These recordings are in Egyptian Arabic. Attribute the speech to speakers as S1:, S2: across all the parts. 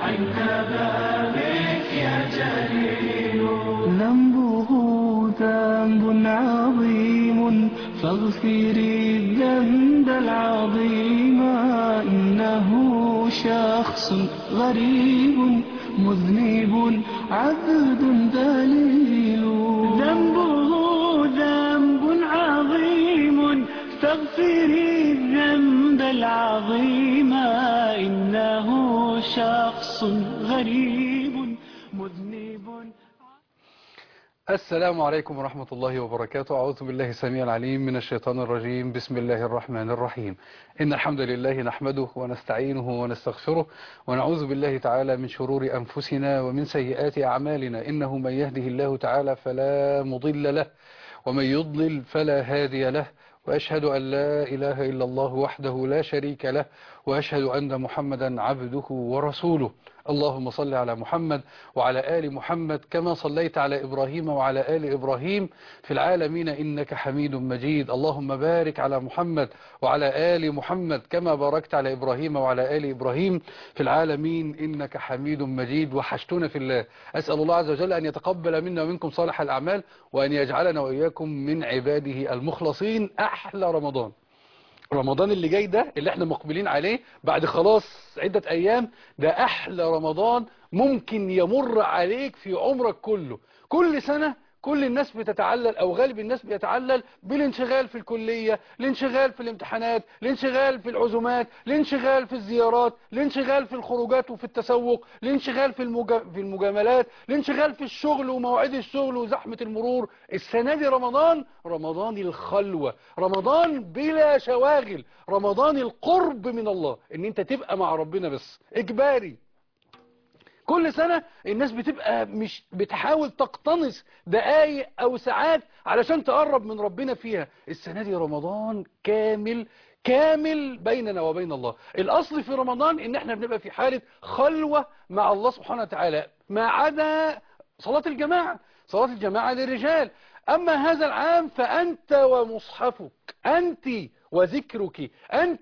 S1: عند بابك يا جليل
S2: ذنبه ذنب عظيم فاغفري الذنب العظيم إنه شخص غريب مذنب عبد ذليل ذنبه ذنب عظيم فاغفري الذنب العظيم إنه شخص غريب مذنب
S3: السلام عليكم ورحمة الله وبركاته أعوذ بالله السميع العليم من الشيطان الرجيم بسم الله الرحمن الرحيم إن الحمد لله نحمده ونستعينه ونستغفره ونعوذ بالله تعالى من شرور أنفسنا ومن سيئات أعمالنا إنه من يهده الله تعالى فلا مضل له ومن يضلل فلا هادي له وأشهد أن لا إله إلا الله وحده لا شريك له وأشهد أن محمدا عبده ورسوله اللهم صل على محمد وعلى آل محمد كما صليت على إبراهيم وعلى آل إبراهيم في العالمين إنك حميد مجيد اللهم بارك على محمد وعلى آل محمد كما باركت على إبراهيم وعلى آل إبراهيم في العالمين إنك حميد مجيد وحشتنا في الله أسأل الله عز وجل أن يتقبل منا ومنكم صالح الأعمال وأن يجعلنا وإياكم من عباده المخلصين أحلى رمضان رمضان اللي جاي ده اللي احنا مقبلين عليه بعد خلاص عدة ايام ده احلى رمضان ممكن يمر عليك في عمرك كله كل سنة كل الناس بتتعلل او غالب الناس بيتعلل بالانشغال في الكلية الانشغال في الامتحانات الانشغال في العزومات الانشغال في الزيارات الانشغال في الخروجات وفي التسوق الانشغال في, المجا... في المجاملات الانشغال في الشغل ومواعيد الشغل وزحمة المرور السنة دي رمضان رمضان الخلوة رمضان بلا شواغل رمضان القرب من الله ان انت تبقى مع ربنا بس اجباري كل سنة الناس بتبقى مش بتحاول تقتنص دقايق او ساعات علشان تقرب من ربنا فيها السنة دي رمضان كامل كامل بيننا وبين الله الاصل في رمضان ان احنا بنبقى في حالة خلوة مع الله سبحانه وتعالى ما عدا صلاة الجماعة صلاة الجماعة للرجال اما هذا العام فانت ومصحفك انت وذكرك أنت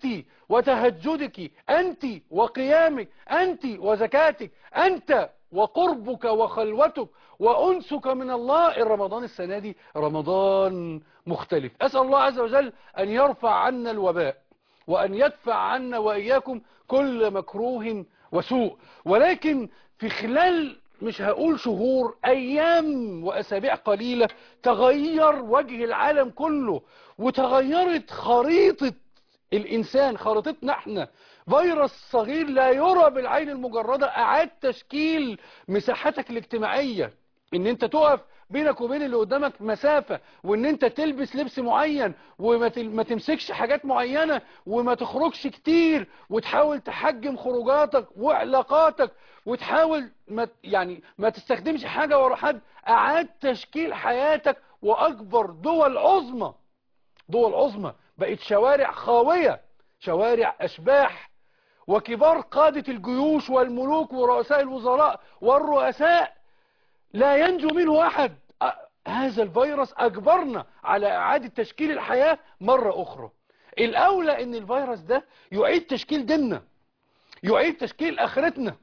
S3: وتهجدك أنت وقيامك أنت وزكاتك أنت وقربك وخلوتك وأنسك من الله الرمضان السنة دي رمضان مختلف أسأل الله عز وجل أن يرفع عنا الوباء وأن يدفع عنا وإياكم كل مكروه وسوء ولكن في خلال مش هقول شهور أيام وأسابيع قليلة تغير وجه العالم كله وتغيرت خريطة الإنسان خريطتنا احنا فيروس صغير لا يرى بالعين المجردة أعاد تشكيل مساحتك الاجتماعية ان انت تقف بينك وبين اللي قدامك مسافة وان انت تلبس لبس معين وما تمسكش حاجات معينة وما تخرجش كتير وتحاول تحجم خروجاتك وعلاقاتك وتحاول ما يعني ما تستخدمش حاجة ورا حد اعاد تشكيل حياتك واكبر دول عظمى دول عظمى بقت شوارع خاوية شوارع اشباح وكبار قادة الجيوش والملوك ورؤساء الوزراء والرؤساء لا ينجو منه أحد هذا الفيروس أجبرنا على إعادة تشكيل الحياة مرة أخرى الأولى أن الفيروس ده يعيد تشكيل ديننا يعيد تشكيل آخرتنا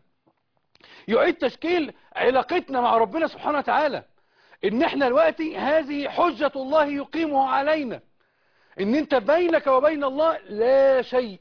S3: يعيد تشكيل علاقتنا مع ربنا سبحانه وتعالى ان احنا دلوقتي هذه حجة الله يقيمها علينا ان انت بينك وبين الله لا شيء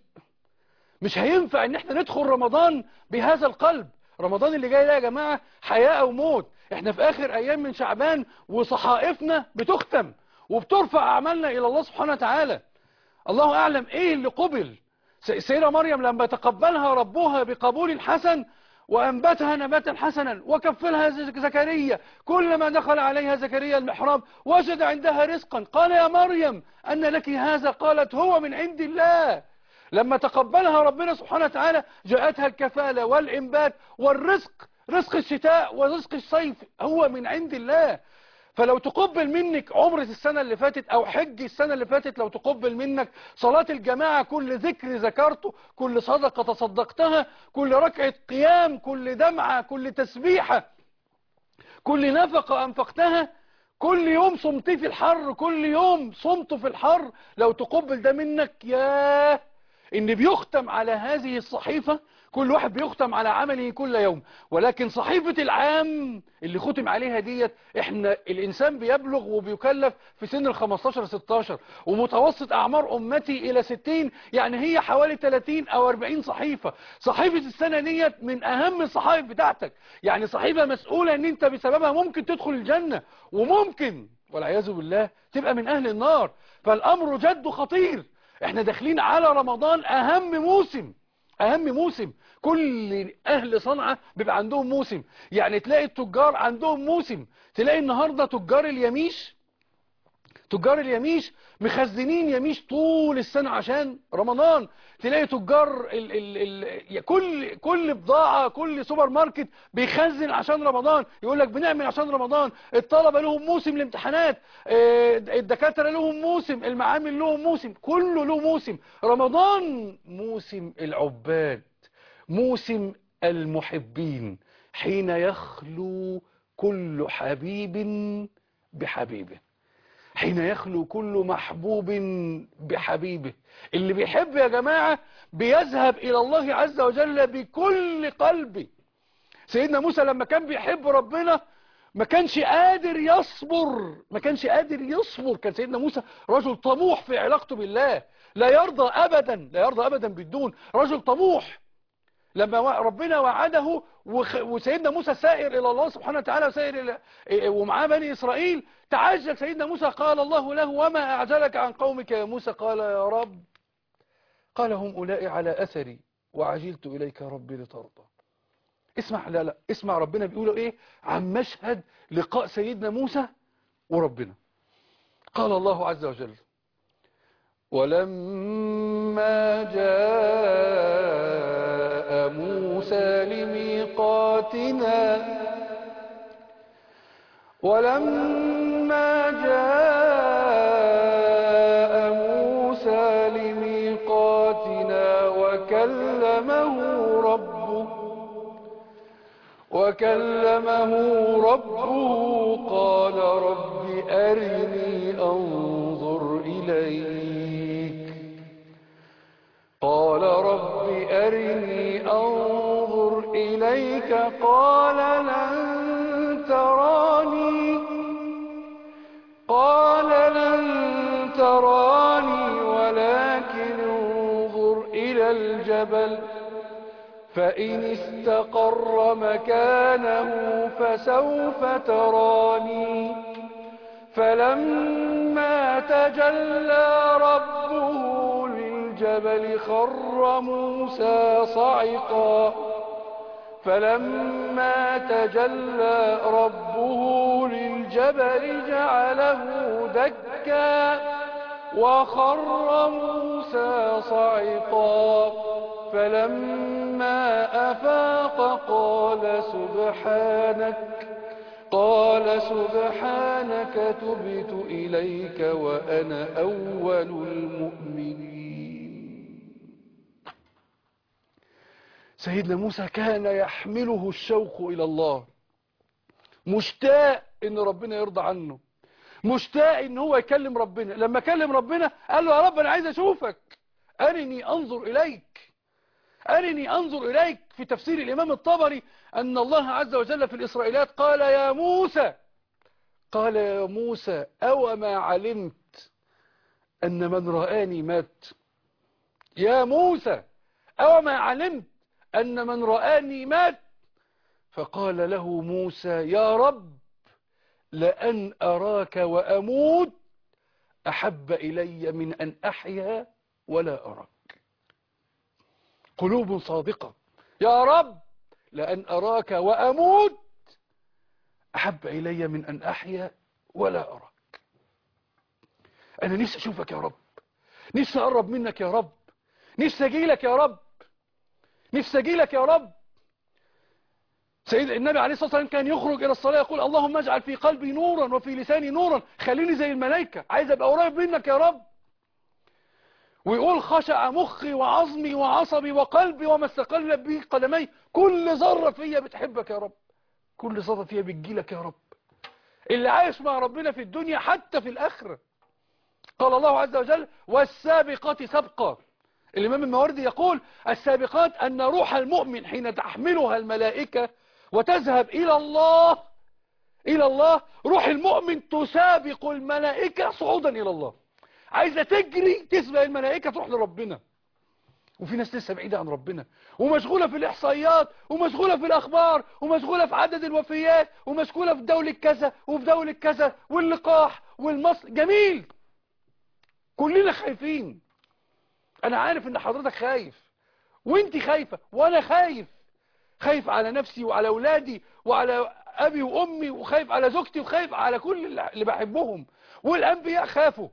S3: مش هينفع ان احنا ندخل رمضان بهذا القلب رمضان اللي جاي ده يا جماعة حياة او موت احنا في اخر ايام من شعبان وصحائفنا بتختم وبترفع اعمالنا الى الله سبحانه وتعالى الله اعلم ايه اللي قبل سيدة مريم لما تقبلها ربها بقبول حسن وأنبتها نباتا حسنا وكفلها زكريا كلما دخل عليها زكريا المحراب وجد عندها رزقا قال يا مريم أن لك هذا قالت هو من عند الله لما تقبلها ربنا سبحانه وتعالى جاءتها الكفالة والإنبات والرزق رزق الشتاء ورزق الصيف هو من عند الله فلو تقبل منك عمرة السنة اللي فاتت او حج السنة اللي فاتت لو تقبل منك صلاة الجماعة كل ذكر ذكرته كل صدقة تصدقتها كل ركعة قيام كل دمعة كل تسبيحة كل نفقة انفقتها كل يوم صمتي في الحر كل يوم صمت في الحر لو تقبل ده منك ياه ان بيختم على هذه الصحيفة كل واحد بيختم على عمله كل يوم ولكن صحيفة العام اللي ختم عليها ديت احنا الانسان بيبلغ وبيكلف في سن ال 15 16 ومتوسط اعمار امتي الى 60 يعني هي حوالي 30 او 40 صحيفة صحيفة السنة ديت من اهم الصحائف بتاعتك يعني صحيفة مسؤولة ان انت بسببها ممكن تدخل الجنة وممكن والعياذ بالله تبقى من اهل النار فالامر جد خطير احنا داخلين على رمضان اهم موسم اهم موسم كل اهل صنعاء بيبقى عندهم موسم يعني تلاقي التجار عندهم موسم تلاقي النهاردة تجار اليميش تجار اليميش مخزنين يميش طول السنة عشان رمضان تلاقي تجار ال ال ال كل كل بضاعة كل سوبر ماركت بيخزن عشان رمضان يقول لك بنعمل عشان رمضان الطلبة لهم موسم الامتحانات آه، الدكاترة لهم موسم المعامل لهم موسم كله له موسم رمضان موسم العباد موسم المحبين حين يخلو كل حبيب بحبيبه حين يخلو كل محبوب بحبيبه اللي بيحب يا جماعة بيذهب إلى الله عز وجل بكل قلبه سيدنا موسى لما كان بيحب ربنا ما كانش قادر يصبر ما كانش قادر يصبر كان سيدنا موسى رجل طموح في علاقته بالله لا يرضى أبدا لا يرضى أبدا بالدون رجل طموح لما ربنا وعده وسيدنا موسى سائر إلى الله سبحانه وتعالى وسائر إلى ومعاه بني إسرائيل تعجل سيدنا موسى قال الله له وما أعجلك عن قومك يا موسى قال يا رب قال هم أولئك على أثري وعجلت إليك ربي لترضى اسمع لا لا اسمع ربنا بيقولوا ايه عن مشهد لقاء سيدنا موسى وربنا قال الله عز وجل ولما جاء موسى لميقاتنا ولما جاء موسى لميقاتنا وكلمه ربه وكلمه ربه قال رب أرني أنظر إليك قال رب أرني أنظر إليك قال لن تراني قال لن تراني ولكن انظر إلى الجبل فإن استقر مكانه فسوف تراني فلما تجلى ربه للجبل خر موسى صعقا فلما تجلى ربه للجبل جعله دكا وخر موسى صعقا فلما أفاق قال سبحانك قال سبحانك تبت إليك وأنا أول المؤمنين سيدنا موسى كان يحمله الشوق إلى الله مشتاق إن ربنا يرضى عنه مشتاق إن هو يكلم ربنا لما كلم ربنا قال له يا رب أنا عايز أشوفك أرني أنظر إليك أرني أنظر إليك في تفسير الإمام الطبري أن الله عز وجل في الإسرائيلات قال يا موسى قال يا موسى أو ما علمت أن من رآني مات يا موسى أو ما علمت أن من رآني مات فقال له موسى يا رب لأن أراك وأموت أحب إلي من أن أحيا ولا أراك قلوب صادقة يا رب لأن أراك وأموت أحب إلي من أن أحيا ولا أراك أنا نفسي أشوفك يا رب نفسي أقرب منك يا رب نفسي أجيلك يا رب نفسي أجيلك يا رب سيد النبي عليه الصلاة والسلام كان يخرج إلى الصلاة يقول اللهم اجعل في قلبي نورا وفي لساني نورا خليني زي الملائكة عايز أبقى قريب منك يا رب ويقول خشع مخي وعظمي وعصبي وقلبي وما استقل به قدمي كل ذرة فيا بتحبك يا رب كل ذرة فيا بتجيلك يا رب اللي عايش مع ربنا في الدنيا حتى في الآخرة قال الله عز وجل والسابقات سبقا الإمام الماوردي يقول السابقات أن روح المؤمن حين تحملها الملائكة وتذهب إلى الله إلى الله روح المؤمن تسابق الملائكة صعودا إلى الله عايزة تجري تسبق الملائكة تروح لربنا وفي ناس لسه بعيدة عن ربنا ومشغولة في الإحصائيات ومشغولة في الأخبار ومشغولة في عدد الوفيات ومشغولة في دولة كذا وفي دولة كذا واللقاح والمصل جميل كلنا خايفين أنا عارف إن حضرتك خايف وانت خايفة وأنا خايف خايف على نفسي وعلى أولادي وعلى أبي وأمي وخايف على زوجتي وخايف على كل اللي بحبهم والأنبياء خافوا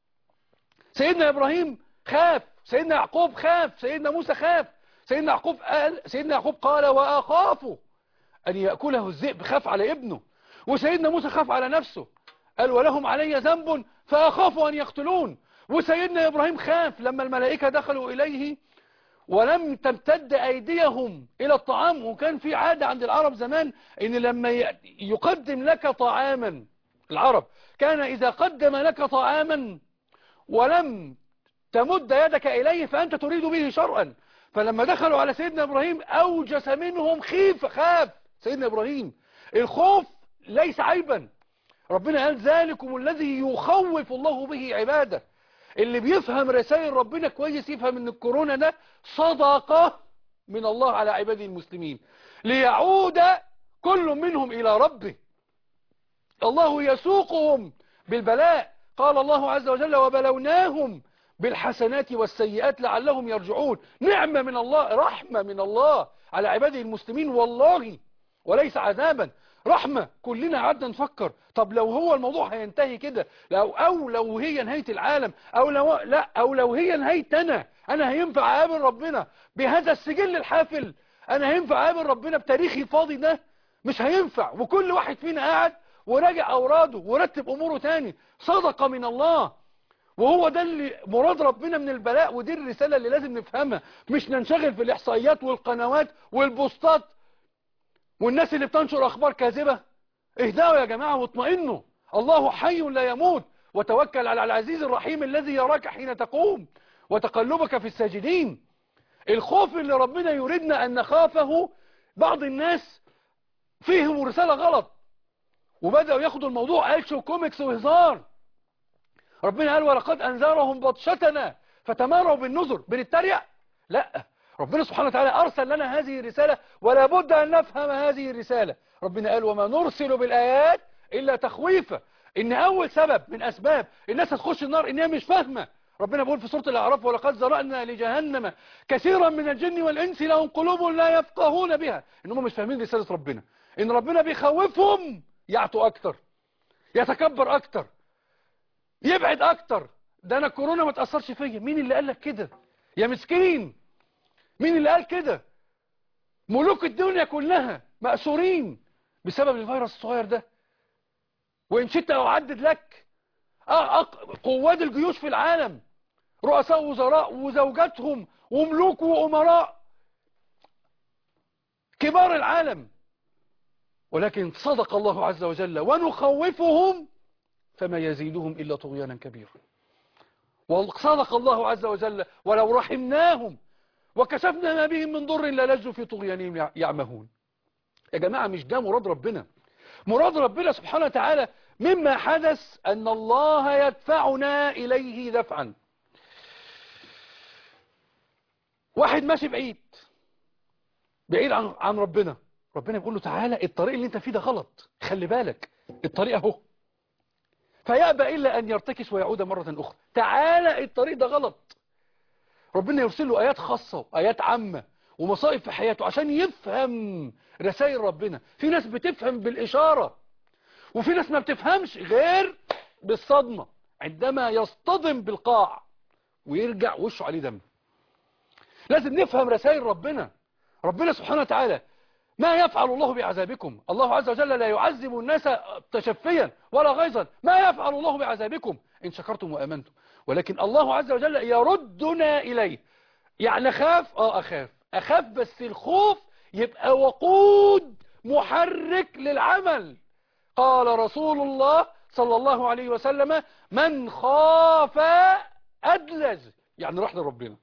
S3: سيدنا إبراهيم خاف سيدنا يعقوب خاف سيدنا موسى خاف سيدنا يعقوب قال سيدنا يعقوب قال وأخاف أن يأكله الذئب خاف على ابنه وسيدنا موسى خاف على نفسه قال ولهم علي ذنب فأخاف أن يقتلون وسيدنا إبراهيم خاف لما الملائكة دخلوا إليه ولم تمتد أيديهم إلى الطعام وكان في عادة عند العرب زمان إن لما يقدم لك طعاما العرب كان إذا قدم لك طعاما ولم تمد يدك إليه فأنت تريد به شرعا فلما دخلوا على سيدنا إبراهيم أوجس منهم خيف خاف سيدنا إبراهيم الخوف ليس عيبا ربنا قال ذلكم الذي يخوف الله به عباده اللي بيفهم رسائل ربنا كويس يفهم ان الكورونا ده صدقة من الله على عباده المسلمين ليعود كل منهم إلى ربه الله يسوقهم بالبلاء قال الله عز وجل وبلوناهم بالحسنات والسيئات لعلهم يرجعون نعمة من الله رحمة من الله على عباده المسلمين والله وليس عذابا رحمة كلنا قعدنا نفكر طب لو هو الموضوع هينتهي كده لو او لو هي نهاية العالم او لو لا او لو هي نهاية انا انا هينفع اقابل ربنا بهذا السجل الحافل انا هينفع اقابل ربنا بتاريخي الفاضي ده مش هينفع وكل واحد فينا قاعد وراجع اوراده ورتب اموره تاني صدقة من الله وهو ده اللي مراد ربنا من البلاء ودي الرسالة اللي لازم نفهمها مش ننشغل في الاحصائيات والقنوات والبوستات والناس اللي بتنشر اخبار كاذبة اهدأوا يا جماعة واطمئنوا الله حي لا يموت وتوكل على العزيز الرحيم الذي يراك حين تقوم وتقلبك في الساجدين الخوف اللي ربنا يريدنا ان نخافه بعض الناس فيهم رسالة غلط وبدأوا ياخدوا الموضوع ألشو كوميكس وهزار ربنا قال ولقد أنذرهم بطشتنا فتماروا بالنذر بنتريق لا ربنا سبحانه وتعالى أرسل لنا هذه الرسالة ولا بد أن نفهم هذه الرسالة ربنا قال وما نرسل بالآيات إلا تخويفا إن أول سبب من أسباب الناس هتخش النار إنها مش فاهمة ربنا بيقول في سورة الأعراف ولقد زرأنا لجهنم كثيرا من الجن والإنس لهم قلوب لا يفقهون بها إنهم مش فاهمين رسالة ربنا إن ربنا بيخوفهم يعطوا أكتر يتكبر أكتر يبعد أكتر ده أنا الكورونا ما تأثرش فيا مين اللي قال لك كده يا مسكين مين اللي قال كده ملوك الدنيا كلها مأسورين بسبب الفيروس الصغير ده وإن شئت أعدد لك قوات الجيوش في العالم رؤساء وزراء وزوجاتهم وملوك وأمراء كبار العالم ولكن صدق الله عز وجل ونخوفهم فما يزيدهم إلا طغيانا كبيرا وصدق الله عز وجل ولو رحمناهم وكشفنا ما بهم من ضر للجوا في طغيانهم يعمهون يا جماعة مش ده مراد ربنا مراد ربنا سبحانه وتعالى مما حدث أن الله يدفعنا إليه دفعا واحد ماشي بعيد بعيد عن, عن ربنا ربنا بيقول له تعالى الطريق اللي انت فيه ده غلط خلي بالك الطريق اهو فيأبى إلا أن يرتكس ويعود مرة أخرى تعالى الطريق ده غلط ربنا يرسل له آيات خاصة وآيات عامة ومصائب في حياته عشان يفهم رسائل ربنا في ناس بتفهم بالإشارة وفي ناس ما بتفهمش غير بالصدمة عندما يصطدم بالقاع ويرجع وشه عليه دم لازم نفهم رسائل ربنا ربنا سبحانه وتعالى ما يفعل الله بعذابكم الله عز وجل لا يعذب الناس تشفيا ولا غيظا ما يفعل الله بعذابكم إن شكرتم وأمنتم ولكن الله عز وجل يردنا إليه يعني أخاف آه أخاف أخاف بس الخوف يبقى وقود محرك للعمل قال رسول الله صلى الله عليه وسلم من خاف أدلج يعني راح لربنا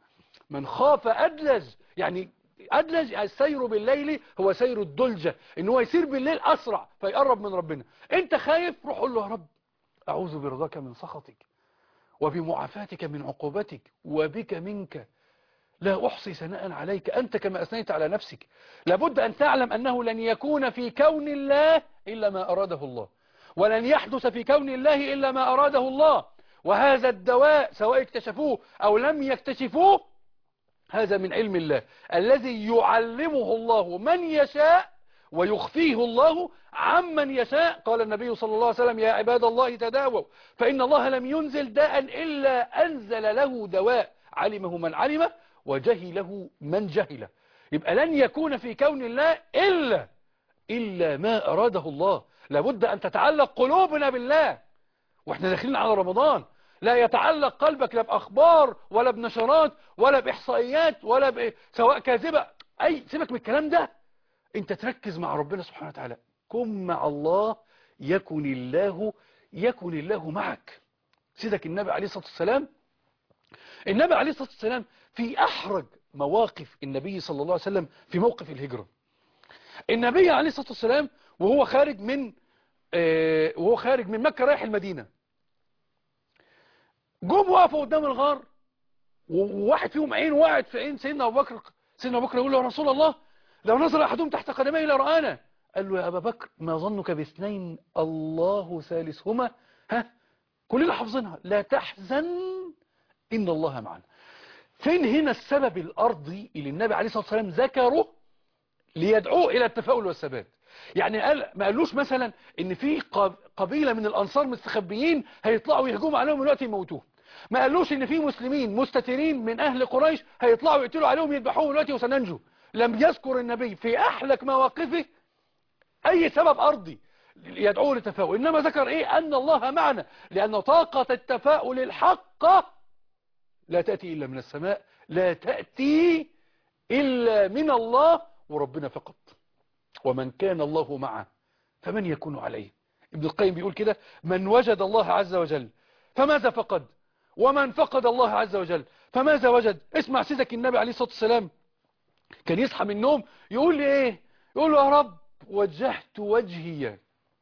S3: من خاف أدلج يعني أدلج السير بالليل هو سير الدلجة إن هو يسير بالليل أسرع فيقرب من ربنا أنت خايف روح قول له يا رب أعوذ برضاك من سخطك وبمعافاتك من عقوبتك وبك منك لا أحصي ثناء عليك أنت كما أثنيت على نفسك لابد أن تعلم أنه لن يكون في كون الله إلا ما أراده الله ولن يحدث في كون الله إلا ما أراده الله وهذا الدواء سواء اكتشفوه أو لم يكتشفوه هذا من علم الله الذي يعلمه الله من يشاء ويخفيه الله عمن يشاء قال النبي صلى الله عليه وسلم يا عباد الله تداووا فإن الله لم ينزل داء إلا أنزل له دواء علمه من علمه وجهله من جهله يبقى لن يكون في كون الله إلا إلا ما أراده الله لابد أن تتعلق قلوبنا بالله واحنا داخلين على رمضان لا يتعلق قلبك لا بأخبار ولا بنشرات ولا بإحصائيات ولا ب... سواء كاذبة أي سيبك من الكلام ده انت تركز مع ربنا سبحانه وتعالى كن مع الله يكن الله يكن الله معك سيدك النبي عليه الصلاة والسلام النبي عليه الصلاة والسلام في أحرج مواقف النبي صلى الله عليه وسلم في موقف الهجرة النبي عليه الصلاة والسلام وهو خارج من آه وهو خارج من مكة رايح المدينة جم وقفوا قدام الغار وواحد فيهم عين وقعت في عين سيدنا أبو بكر سيدنا أبو بكر يقول له يا رسول الله لو نظر أحدهم تحت قدميه لرآنا قال له يا أبا بكر ما ظنك باثنين الله ثالثهما ها كلنا حافظينها لا تحزن إن الله معنا فين هنا السبب الأرضي اللي النبي عليه الصلاة والسلام ذكره ليدعوه إلى التفاؤل والثبات يعني قال ما قالوش مثلا ان في قبيلة من الأنصار مستخبيين هيطلعوا يهجموا عليهم دلوقتي يموتوهم ما قالوش ان في مسلمين مستترين من أهل قريش هيطلعوا يقتلوا عليهم يذبحوهم دلوقتي وسننجو لم يذكر النبي في أحلك مواقفه أي سبب أرضي يدعوه للتفاؤل إنما ذكر إيه أن الله معنا لأن طاقة التفاؤل الحقة لا تأتي إلا من السماء لا تأتي إلا من الله وربنا فقط ومن كان الله معه فمن يكون عليه ابن القيم بيقول كده من وجد الله عز وجل فماذا فقد ومن فقد الله عز وجل فماذا وجد اسمع سيدك النبي عليه الصلاة والسلام كان يصحى من النوم يقول لي ايه يقول له يا رب وجهت وجهي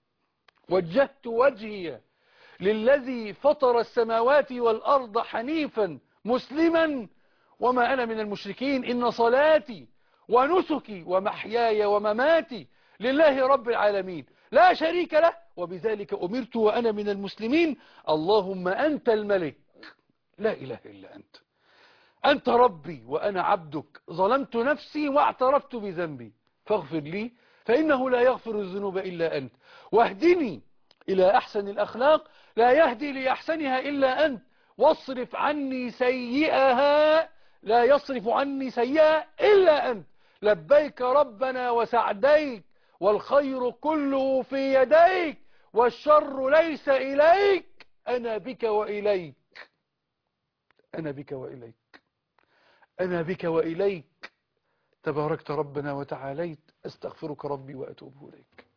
S3: وجهت وجهي للذي فطر السماوات والأرض حنيفا مسلما وما أنا من المشركين إن صلاتي ونسكي ومحياي ومماتي لله رب العالمين لا شريك له وبذلك أمرت وأنا من المسلمين اللهم أنت الملك لا إله إلا أنت أنت ربي وأنا عبدك ظلمت نفسي واعترفت بذنبي فاغفر لي فإنه لا يغفر الذنوب إلا أنت واهدني إلى أحسن الأخلاق لا يهدي لأحسنها إلا أنت واصرف عني سيئها لا يصرف عني سيئها إلا أنت لبيك ربنا وسعديك والخير كله في يديك والشر ليس إليك أنا بك وإليك أنا بك وإليك أنا بك وإليك تباركت ربنا وتعاليت أستغفرك ربي وأتوب إليك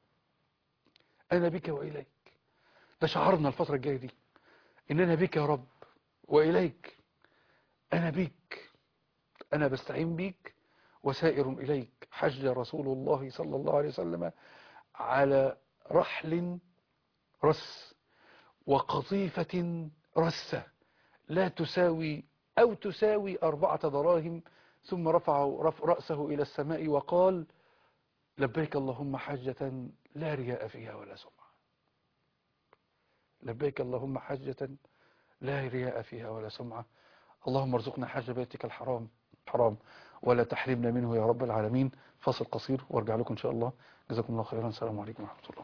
S3: أنا بك وإليك ده شعرنا الفترة الجاية دي إننا بك يا رب وإليك أنا بك أنا بستعين بيك وسائر إليك حج رسول الله صلى الله عليه وسلم على رحل رس وقطيفة رسة لا تساوي أو تساوي أربعة دراهم ثم رفع رف رأسه إلى السماء وقال لبيك اللهم حجة لا رياء فيها ولا سمعة لبيك اللهم حجة لا رياء فيها ولا سمعة اللهم ارزقنا حج بيتك الحرام حرام ولا تحرمنا منه يا رب العالمين فاصل قصير وارجع لكم إن شاء الله جزاكم الله خيرا السلام عليكم ورحمة الله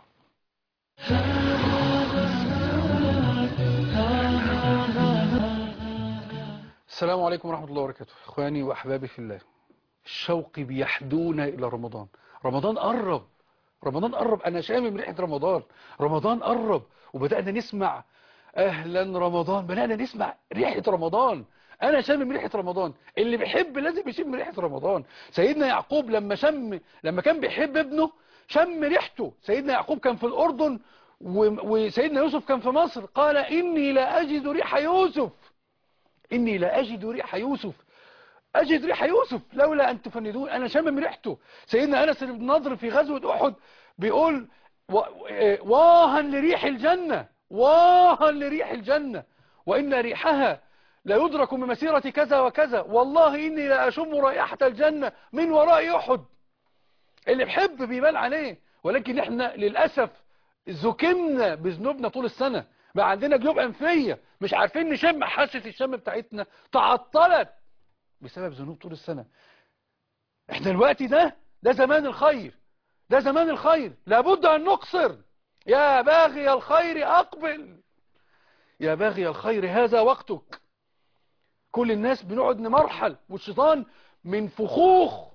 S3: السلام عليكم ورحمة الله وبركاته إخواني وأحبابي في الله الشوق بيحدونا إلى رمضان رمضان قرب رمضان قرب أنا شامم ريحة رمضان رمضان قرب وبدأنا نسمع أهلا رمضان بدأنا نسمع ريحة رمضان أنا شامم ريحة رمضان اللي بيحب لازم يشم ريحة رمضان سيدنا يعقوب لما شم لما كان بيحب ابنه شم ريحته سيدنا يعقوب كان في الأردن وسيدنا يوسف كان في مصر قال إني لا أجد ريح يوسف إني لا أجد ريح يوسف أجد ريح يوسف لولا أن تفندون أنا شامم ريحته سيدنا أنس بن نضر في غزوة أحد بيقول و- آه، واها لريح الجنة واها لريح الجنة وإن ريحها لا يدرك من مسيرة كذا وكذا والله إني لا أشم رائحة الجنة من وراء أحد اللي بحب بيبان عليه ولكن احنا للأسف زكمنا بذنوبنا طول السنة بقى عندنا جيوب أنفية مش عارفين نشم حاسة الشم بتاعتنا تعطلت بسبب ذنوب طول السنة احنا الوقت ده ده زمان الخير ده زمان الخير لابد أن نقصر يا باغي الخير أقبل يا باغي الخير هذا وقتك كل الناس بنقعد نمرحل والشيطان من فخوخ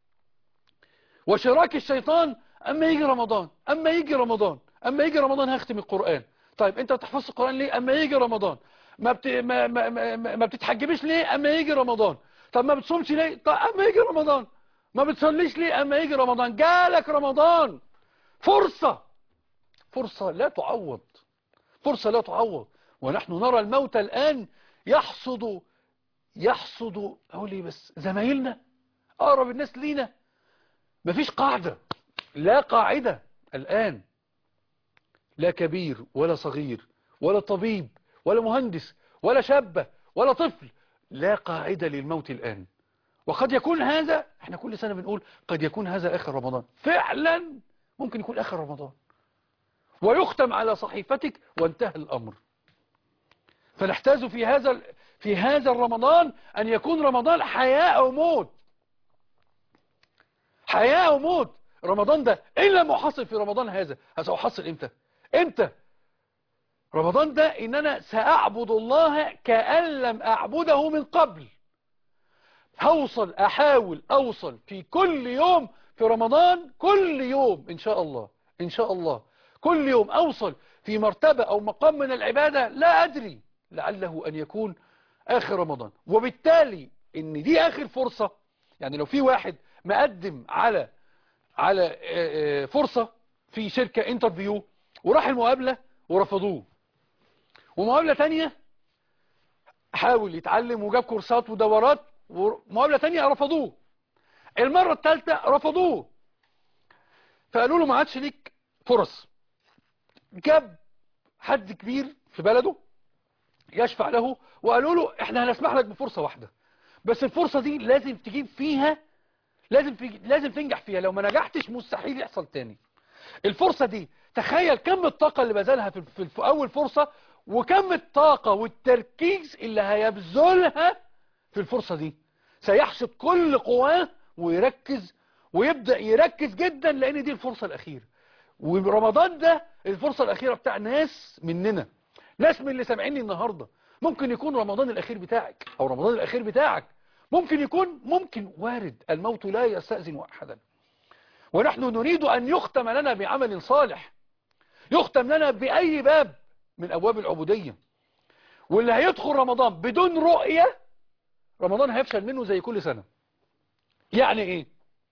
S3: وشراك الشيطان أما يجي رمضان أما يجي رمضان أما يجي رمضان هختم القرآن طيب أنت بتحفظ القرآن ليه أما يجي رمضان ما, بت... ما, ما, ما, ما ما بتتحجبش ليه أما يجي رمضان طب ما بتصومش ليه طب أما يجي رمضان ما بتصليش ليه أما يجي رمضان جالك رمضان فرصة فرصة لا تعوض فرصة لا تعوض ونحن نرى الموت الآن يحصد يحصد أقول إيه بس زمايلنا أقرب الناس لينا مفيش قاعدة لا قاعدة الآن لا كبير ولا صغير ولا طبيب ولا مهندس ولا شابة ولا طفل لا قاعدة للموت الآن وقد يكون هذا احنا كل سنة بنقول قد يكون هذا آخر رمضان فعلا ممكن يكون آخر رمضان ويختم على صحيفتك وانتهى الأمر فنحتاج في هذا في هذا الرمضان أن يكون رمضان حياة أو موت حياة أو موت رمضان ده إن لم أحصل في رمضان هذا سأحصل إمتى إمتى رمضان ده إن أنا سأعبد الله كأن لم أعبده من قبل هوصل أحاول أوصل في كل يوم في رمضان كل يوم إن شاء الله إن شاء الله كل يوم أوصل في مرتبة أو مقام من العبادة لا أدري لعله أن يكون آخر رمضان وبالتالي إن دي آخر فرصة يعني لو في واحد مقدم على على آه، آه، فرصة في شركة انترفيو وراح المقابلة ورفضوه ومقابلة تانية حاول يتعلم وجاب كورسات ودورات ومقابلة تانية رفضوه المرة الثالثة رفضوه فقالوا له ما عادش ليك فرص جاب حد كبير في بلده يشفع له وقالوا له احنا هنسمح لك بفرصة واحدة بس الفرصة دي لازم تجيب فيها لازم في لازم تنجح فيها لو ما نجحتش مستحيل يحصل تاني الفرصة دي تخيل كم الطاقة اللي بذلها في, في, في أول فرصة وكم الطاقة والتركيز اللي هيبذلها في الفرصة دي سيحشد كل قواه ويركز ويبدأ يركز جدا لأن دي الفرصة الأخيرة ورمضان ده الفرصة الأخيرة بتاع ناس مننا ناس من اللي سامعيني النهاردة ممكن يكون رمضان الأخير بتاعك أو رمضان الأخير بتاعك ممكن يكون ممكن وارد الموت لا يستأذن أحدا ونحن نريد أن يختم لنا بعمل صالح يختم لنا بأي باب من أبواب العبودية واللي هيدخل رمضان بدون رؤية رمضان هيفشل منه زي كل سنة يعني ايه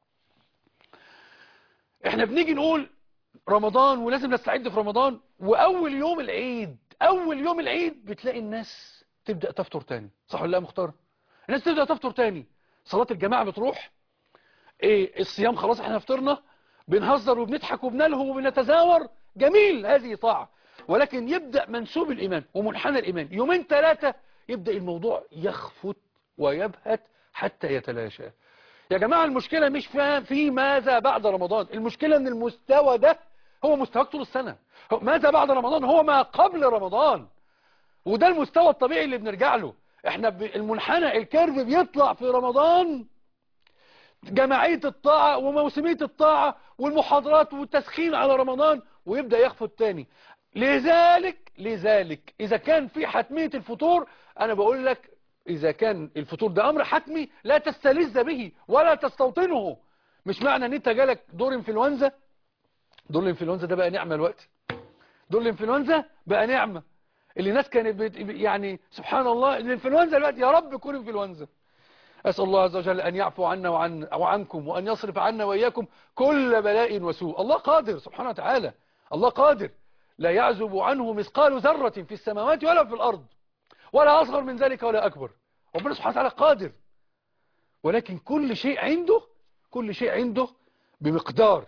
S3: احنا بنيجي نقول رمضان ولازم نستعد في رمضان واول يوم العيد اول يوم العيد بتلاقي الناس تبدأ تفطر تاني صح ولا لا يا مختار الناس تبدأ تفطر تاني صلاة الجماعة بتروح ايه الصيام خلاص احنا فطرنا بنهزر وبنضحك وبنلهو وبنتزاور جميل هذه طاعة ولكن يبدأ منسوب الإيمان ومنحنى الإيمان يومين ثلاثة يبدأ الموضوع يخفت ويبهت حتى يتلاشى يا جماعة المشكلة مش في في ماذا بعد رمضان المشكلة ان المستوى ده هو مستواك طول السنة هو- ماذا بعد رمضان هو ما قبل رمضان وده المستوى الطبيعي اللي بنرجع له احنا ب- المنحنى الكيرف بيطلع في رمضان جماعية الطاعة وموسمية الطاعة والمحاضرات والتسخين على رمضان ويبدأ يخفت تاني لذلك لذلك إذا كان في حتمية الفطور أنا بقول لك إذا كان الفطور ده أمر حتمي لا تستلذ به ولا تستوطنه مش معنى أن أنت جالك دور انفلونزا دور الانفلونزا ده بقى نعمة الوقت دور الانفلونزا بقى نعمة اللي ناس كانت بت... يعني سبحان الله الانفلونزا دلوقتي يا رب يكون انفلونزا أسأل الله عز وجل أن يعفو عنا وعن وعنكم وأن يصرف عنا وإياكم كل بلاء وسوء الله قادر سبحانه وتعالى الله قادر لا يعزب عنه مثقال ذرة في السماوات ولا في الأرض ولا أصغر من ذلك ولا أكبر ربنا سبحانه وتعالى قادر ولكن كل شيء عنده كل شيء عنده بمقدار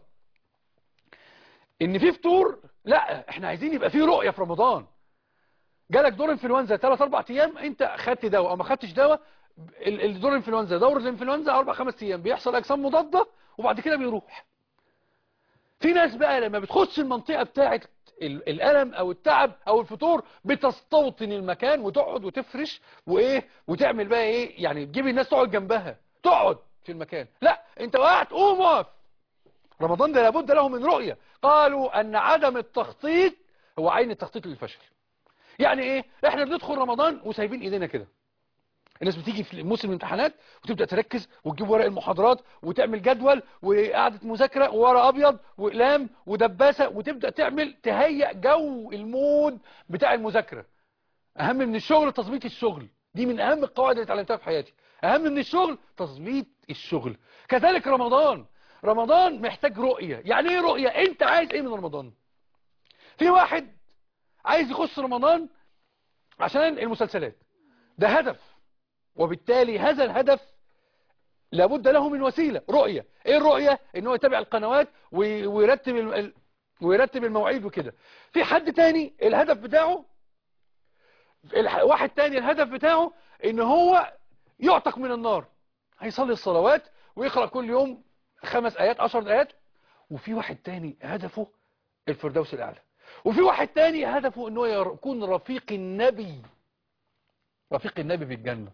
S3: ان في فطور لا احنا عايزين يبقى في رؤية في رمضان جالك دور انفلونزا 3 4 ايام انت خدت دواء او ما خدتش دواء ال- الدور الانفلونزا دور الانفلونزا 4 5 ايام بيحصل اجسام مضادة وبعد كده بيروح في ناس بقى لما بتخش المنطقة بتاعة ال- الألم أو التعب أو الفتور بتستوطن المكان وتقعد وتفرش وإيه وتعمل بقى إيه يعني تجيب الناس تقعد جنبها تقعد في المكان لا أنت وقعت قوم وقف رمضان ده لابد له من رؤية قالوا أن عدم التخطيط هو عين التخطيط للفشل يعني إيه إحنا بندخل رمضان وسايبين إيدينا كده الناس بتيجي في موسم الامتحانات وتبدأ تركز وتجيب ورق المحاضرات وتعمل جدول وقعدة مذاكرة وورق أبيض وإقلام ودباسة وتبدأ تعمل تهيئ جو المود بتاع المذاكرة أهم من الشغل تظبيط الشغل دي من أهم القواعد اللي اتعلمتها في حياتي أهم من الشغل تظبيط الشغل كذلك رمضان رمضان محتاج رؤية يعني ايه رؤية انت عايز ايه من رمضان في واحد عايز يخش رمضان عشان المسلسلات ده هدف وبالتالي هذا الهدف لابد له من وسيلة رؤية ايه الرؤية ان هو يتابع القنوات وي- ويرتب الم- ال- ويرتب المواعيد وكده في حد تاني الهدف بتاعه الح- واحد تاني الهدف بتاعه ان هو يعتق من النار هيصلي الصلوات ويقرأ كل يوم خمس آيات عشر آيات وفي واحد تاني هدفه الفردوس الأعلى وفي واحد تاني هدفه انه ير- يكون رفيق النبي رفيق النبي في الجنة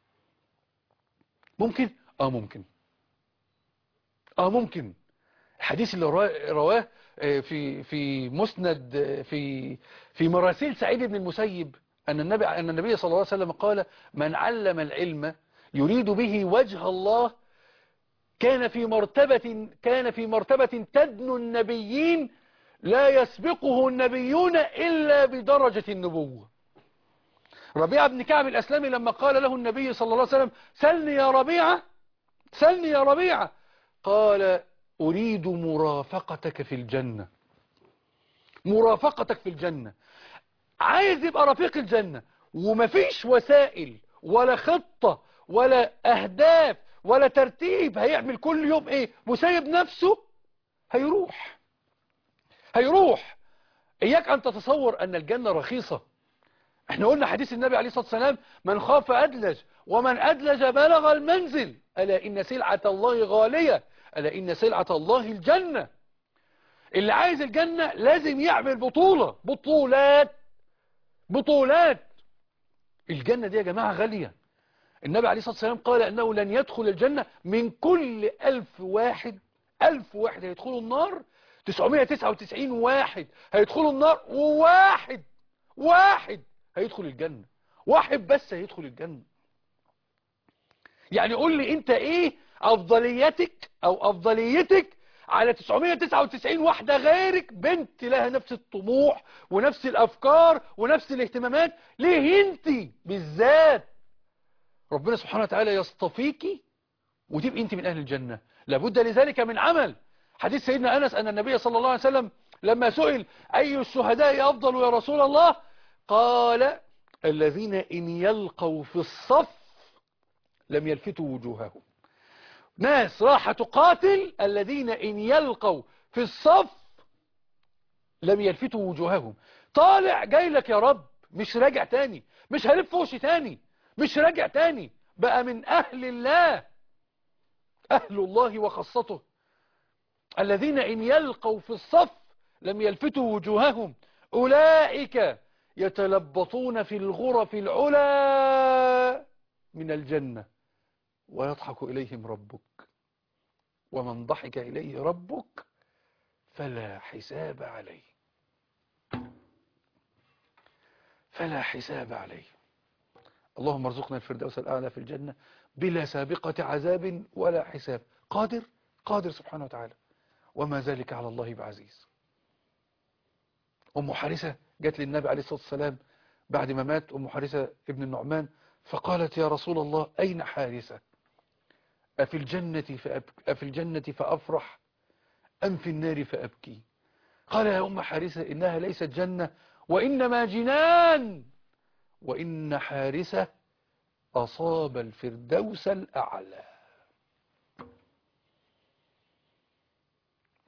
S3: ممكن اه ممكن اه ممكن الحديث اللي روا- رواه آه، في في مسند آه، في في مراسيل سعيد بن المسيب ان النبي ان النبي صلى الله عليه وسلم قال من علم العلم يريد به وجه الله كان في مرتبة كان في مرتبة تدنو النبيين لا يسبقه النبيون إلا بدرجة النبوة ربيعة بن كعب الأسلمي لما قال له النبي صلى الله عليه وسلم سلني يا ربيعة سلني يا ربيعة قال أريد مرافقتك في الجنة مرافقتك في الجنة عايز يبقى رفيق الجنة ومفيش وسائل ولا خطة ولا أهداف ولا ترتيب هيعمل كل يوم ايه وسايب نفسه هيروح هيروح اياك ان تتصور ان الجنة رخيصة احنا قلنا حديث النبي عليه الصلاة والسلام من خاف أدلج ومن أدلج بلغ المنزل ألا إن سلعة الله غالية ألا إن سلعة الله الجنة اللي عايز الجنة لازم يعمل بطولة بطولات بطولات الجنة دي يا جماعة غالية النبي عليه الصلاة والسلام قال أنه لن يدخل الجنة من كل ألف واحد ألف واحد هيدخلوا النار 999 واحد هيدخلوا النار وواحد واحد هيدخل الجنة واحد بس هيدخل الجنة يعني قول لي انت ايه افضليتك او افضليتك على 999 واحدة غيرك بنت لها نفس الطموح ونفس الافكار ونفس الاهتمامات ليه انت بالذات ربنا سبحانه وتعالى يصطفيكي وتبقي انت من اهل الجنة لابد لذلك من عمل حديث سيدنا انس ان النبي صلى الله عليه وسلم لما سئل اي الشهداء افضل يا رسول الله قال الذين ان يلقوا في الصف لم يلفتوا وجوههم ناس راح تقاتل الذين ان يلقوا في الصف لم يلفتوا وجوههم طالع جاي لك يا رب مش راجع تاني مش هلف وشي تاني مش راجع تاني بقى من أهل الله أهل الله وخاصته الذين إن يلقوا في الصف لم يلفتوا وجوههم أولئك يتلبطون في الغرف العلا من الجنة ويضحك إليهم ربك ومن ضحك إليه ربك فلا حساب عليه فلا حساب عليه اللهم ارزقنا الفردوس الأعلى في الجنة بلا سابقة عذاب ولا حساب قادر قادر سبحانه وتعالى وما ذلك على الله بعزيز أم حارثة جت للنبي عليه الصلاة والسلام بعد ما مات أم حارثة ابن النعمان فقالت يا رسول الله أين حارثة أفي الجنة, فأبك أفي الجنة فأفرح أم في النار فأبكي قال يا أم حارثة إنها ليست جنة وإنما جنان وإن حارثة أصاب الفردوس الأعلى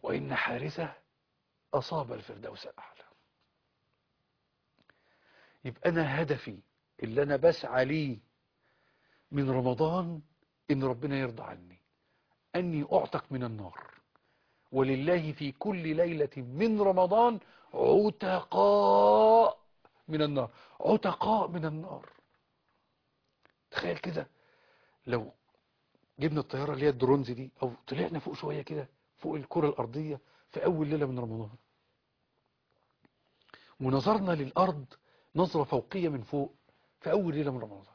S3: وإن حارثة أصاب الفردوس الأعلى يبقى أنا هدفي اللي أنا بسعى ليه من رمضان إن ربنا يرضى عني أني أعتق من النار ولله في كل ليلة من رمضان عتقاء من النار عتقاء من النار تخيل كده لو جبنا الطيارة اللي هي الدرونز دي أو طلعنا فوق شوية كده فوق الكرة الأرضية في أول ليلة من رمضان ونظرنا للأرض نظرة فوقية من فوق في أول ليلة من رمضان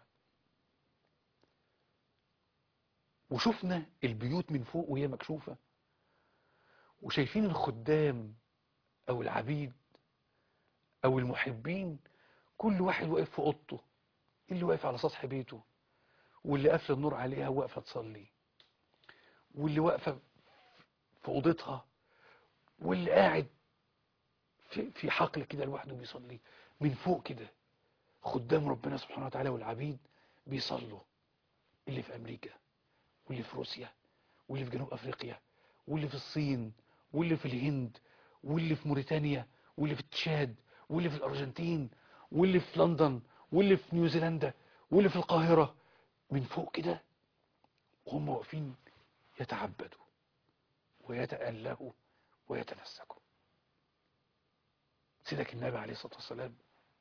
S3: وشفنا البيوت من فوق وهي مكشوفة وشايفين الخدام أو العبيد أو المحبين كل واحد واقف في أوضته اللي واقف على سطح بيته واللي قافله النور عليها واقفة تصلي واللي واقفة في أوضتها واللي قاعد في, في حقل كده لوحده بيصلي من فوق كده خدام ربنا سبحانه وتعالى والعبيد بيصلوا اللي في أمريكا واللي في روسيا واللي في جنوب أفريقيا واللي في الصين واللي في الهند واللي في موريتانيا واللي في تشاد واللي في الأرجنتين واللي في لندن واللي في نيوزيلندا واللي في القاهرة من فوق كده وهم واقفين يتعبدوا ويتألهوا ويتنسكوا سيدك النبي عليه الصلاة والسلام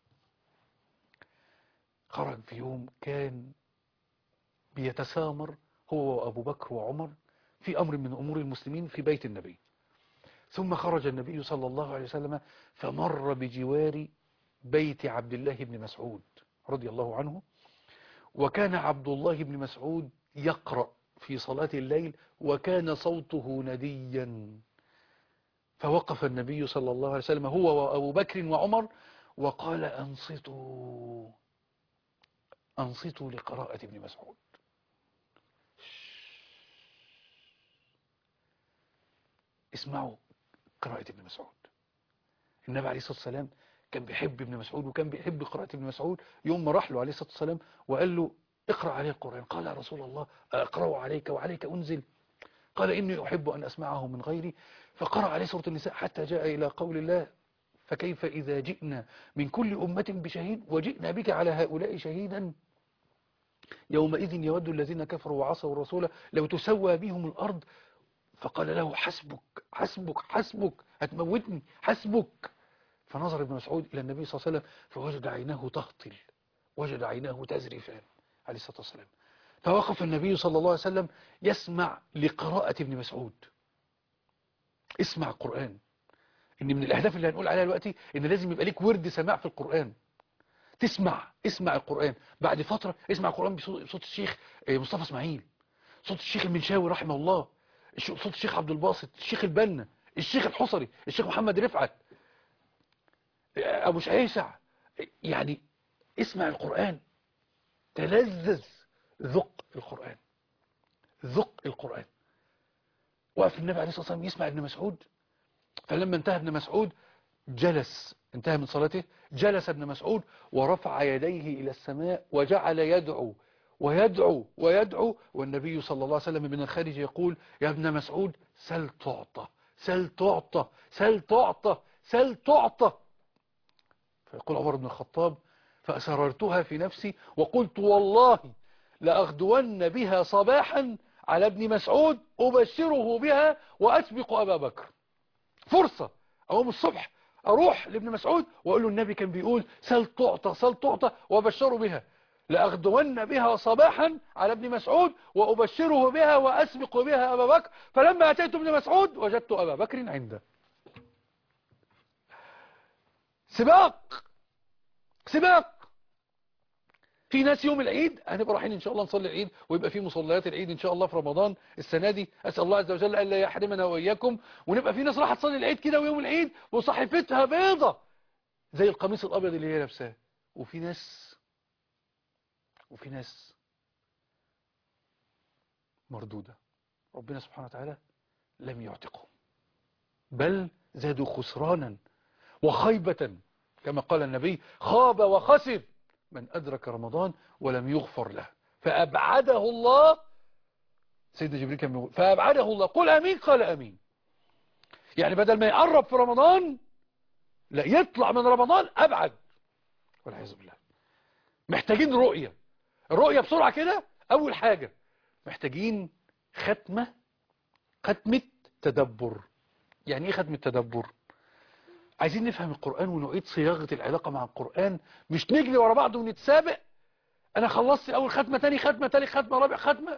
S3: خرج في يوم كان بيتسامر هو وأبو بكر وعمر في أمر من أمور المسلمين في بيت النبي ثم خرج النبي صلى الله عليه وسلم فمر بجوار بيت عبد الله بن مسعود رضي الله عنه وكان عبد الله بن مسعود يقرأ في صلاة الليل وكان صوته نديا فوقف النبي صلى الله عليه وسلم هو وأبو بكر وعمر وقال أنصتوا أنصتوا لقراءة ابن مسعود اسمعوا قراءة ابن مسعود النبي عليه الصلاة والسلام كان بيحب ابن مسعود وكان بيحب قراءة ابن مسعود يوم ما راح له عليه الصلاة والسلام وقال له اقرأ عليه القرآن قال يا رسول الله أقرأه عليك وعليك أنزل قال إني أحب أن أسمعه من غيري فقرأ عليه سورة النساء حتى جاء إلى قول الله فكيف إذا جئنا من كل أمة بشهيد وجئنا بك على هؤلاء شهيدا يومئذ يود الذين كفروا وعصوا الرسول لو تسوى بهم الأرض فقال له حسبك حسبك حسبك هتموتني حسبك فنظر ابن مسعود إلى النبي صلى الله عليه وسلم فوجد عيناه تهطل وجد عيناه تزرفان عليه الصلاة والسلام فوقف النبي صلى الله عليه وسلم يسمع لقراءة ابن مسعود اسمع القرآن ان من الاهداف اللي هنقول عليها دلوقتي ان لازم يبقى ليك ورد سماع في القرآن تسمع اسمع القرآن بعد فترة اسمع القرآن بصوت الشيخ مصطفى اسماعيل صوت الشيخ المنشاوي رحمه الله صوت الشيخ عبد الباسط الشيخ البنا الشيخ الحصري الشيخ محمد رفعت ابو شعيسع يعني اسمع القرآن تلذذ ذق القرآن ذق القرآن وقف النبي عليه الصلاة والسلام يسمع ابن مسعود فلما انتهى ابن مسعود جلس انتهى من صلاته جلس ابن مسعود ورفع يديه إلى السماء وجعل يدعو ويدعو ويدعو والنبي صلى الله عليه وسلم من الخارج يقول يا ابن مسعود سل تعطى سل تعطى سل تعطى سل تعطى فيقول عمر بن الخطاب فأسررتها في نفسي وقلت والله لأغدون بها صباحا على ابن مسعود أبشره بها وأسبق أبا بكر فرصة أقوم الصبح أروح لابن مسعود وأقول له النبي كان بيقول سل تعطى سل تعطى وأبشره بها لأغدون بها صباحا على ابن مسعود وأبشره بها وأسبق بها أبا بكر فلما أتيت ابن مسعود وجدت أبا بكر عنده سباق سباق في ناس يوم العيد هنبقى رايحين ان شاء الله نصلي العيد ويبقى في مصليات العيد ان شاء الله في رمضان السنه دي اسال الله عز وجل الا يحرمنا واياكم ونبقى في ناس راح تصلي العيد كده ويوم العيد وصحيفتها بيضه زي القميص الابيض اللي هي لابساه وفي ناس وفي ناس مردوده ربنا سبحانه وتعالى لم يعتقهم بل زادوا خسرانا وخيبه كما قال النبي خاب وخسر من أدرك رمضان ولم يغفر له فأبعده الله سيدنا جبريل كان بيقول فأبعده الله قل أمين قال أمين يعني بدل ما يقرب في رمضان لا يطلع من رمضان ابعد والعياذ بالله محتاجين رؤية الرؤية بسرعة كده اول حاجة محتاجين ختمة ختمة تدبر يعني ايه ختمة تدبر عايزين نفهم القرآن ونعيد صياغة العلاقة مع القرآن مش نجري ورا بعض ونتسابق انا خلصت اول ختمة تاني ختمة تالي ختمة رابع ختمة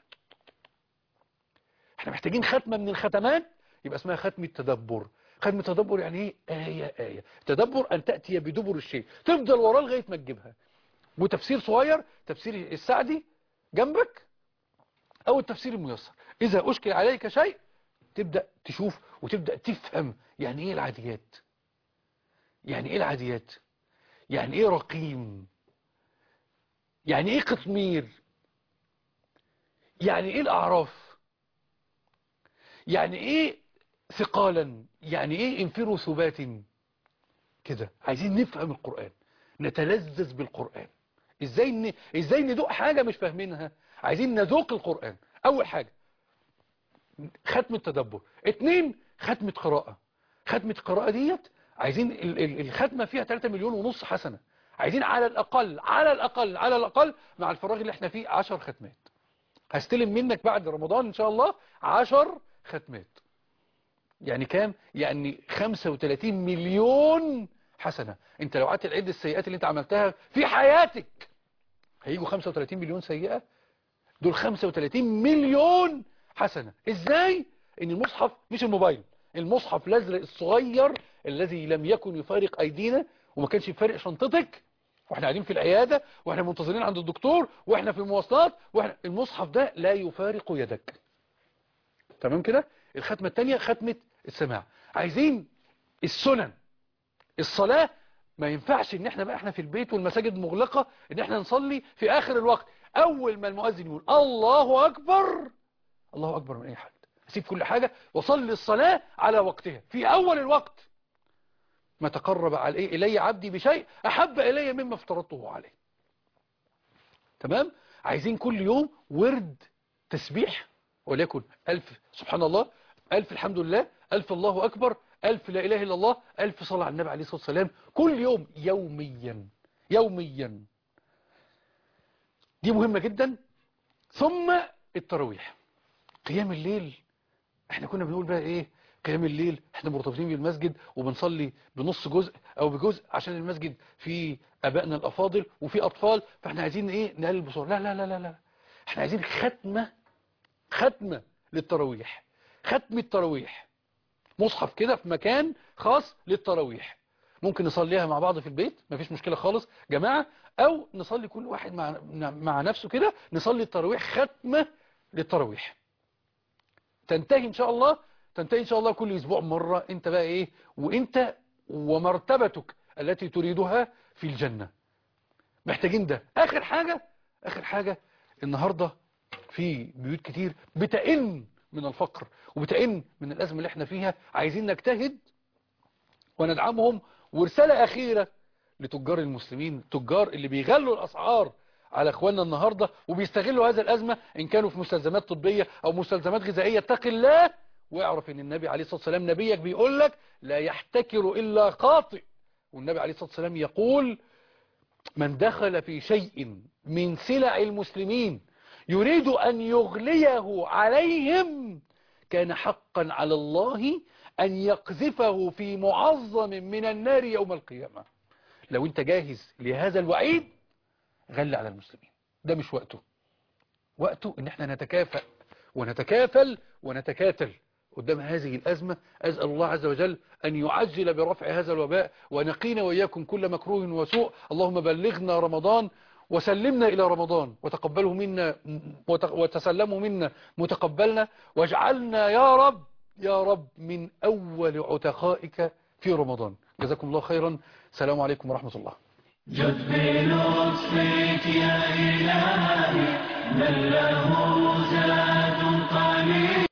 S3: احنا محتاجين ختمة من الختمات يبقى اسمها ختمة تدبر ختمة تدبر يعني ايه آية آية تدبر ان تأتي بدبر الشيء تفضل وراه لغاية ما تجيبها وتفسير صغير تفسير السعدي جنبك او التفسير الميسر اذا اشكل عليك شيء تبدأ تشوف وتبدأ تفهم يعني ايه العاديات يعني ايه العاديات يعني ايه رقيم يعني ايه قطمير يعني ايه الاعراف يعني ايه ثقالا يعني ايه انفروا ثبات كده عايزين نفهم القرآن نتلذذ بالقرآن ازاي ن... ازاي ندوق حاجة مش فاهمينها عايزين نذوق القرآن اول حاجة ختم التدبر اتنين ختمة قراءة ختمة قراءة ديت عايزين ال- ال- الختمة فيها 3 مليون ونص حسنة عايزين على الأقل على الأقل على الأقل مع الفراغ اللي احنا فيه 10 ختمات هستلم منك بعد رمضان إن شاء الله 10 ختمات يعني كام؟ يعني 35 مليون حسنة انت لو قعدت العد السيئات اللي انت عملتها في حياتك هيجوا 35 مليون سيئة دول 35 مليون حسنة ازاي؟ ان المصحف مش الموبايل المصحف الازرق الصغير الذي لم يكن يفارق ايدينا وما كانش يفارق شنطتك واحنا قاعدين في العيادة واحنا منتظرين عند الدكتور واحنا في المواصلات واحنا المصحف ده لا يفارق يدك تمام كده الختمة التانية ختمة السماع عايزين السنن الصلاة ما ينفعش ان احنا بقى احنا في البيت والمساجد مغلقة ان احنا نصلي في اخر الوقت اول ما المؤذن يقول الله اكبر الله اكبر من اي حد اسيب كل حاجة وصلي الصلاة على وقتها في اول الوقت ما تقرب عليه إلي عبدي بشيء أحب إلي مما افترضته عليه تمام عايزين كل يوم ورد تسبيح وليكن ألف سبحان الله ألف الحمد لله ألف الله أكبر ألف لا إله إلا الله ألف صلاة على النبي عليه الصلاة والسلام كل يوم يوميا يوميا دي مهمة جدا ثم التراويح قيام الليل احنا كنا بنقول بقى ايه قيام الليل احنا مرتبطين بالمسجد وبنصلي بنص جزء او بجزء عشان المسجد فيه ابائنا الافاضل وفي اطفال فاحنا عايزين ايه نقلل بسرعه لا لا لا لا لا احنا عايزين ختمه ختمه للتراويح ختم التراويح مصحف كده في مكان خاص للتراويح ممكن نصليها مع بعض في البيت مفيش مشكلة خالص جماعة او نصلي كل واحد مع, مع نفسه كده نصلي التراويح ختمة للتراويح تنتهي ان شاء الله تنتهي ان شاء الله كل اسبوع مرة انت بقى ايه وانت ومرتبتك التي تريدها في الجنة محتاجين ده اخر حاجة اخر حاجة النهاردة في بيوت كتير بتئن من الفقر وبتئن من الأزمة اللي احنا فيها عايزين نجتهد وندعمهم ورسالة أخيرة لتجار المسلمين التجار اللي بيغلوا الأسعار على اخواننا النهاردة وبيستغلوا هذا الأزمة إن كانوا في مستلزمات طبية أو مستلزمات غذائية اتق الله واعرف إن النبي عليه الصلاة والسلام نبيك بيقول لك لا يحتكر إلا خاطئ والنبي عليه الصلاة والسلام يقول من دخل في شيء من سلع المسلمين يريد أن يغليه عليهم كان حقا على الله أن يقذفه في معظم من النار يوم القيامة لو انت جاهز لهذا الوعيد غل على المسلمين ده مش وقته وقته ان احنا نتكافأ ونتكافل ونتكاتل قدام هذه الأزمة أسأل الله عز وجل أن يعجل برفع هذا الوباء ونقينا وإياكم كل مكروه وسوء اللهم بلغنا رمضان وسلمنا إلى رمضان وتقبله منا وتسلمه منا متقبلنا واجعلنا يا رب يا رب من أول عتقائك في رمضان جزاكم الله خيرا السلام عليكم ورحمة الله
S1: جد بلطفك يا إلهي بل له زاد قليل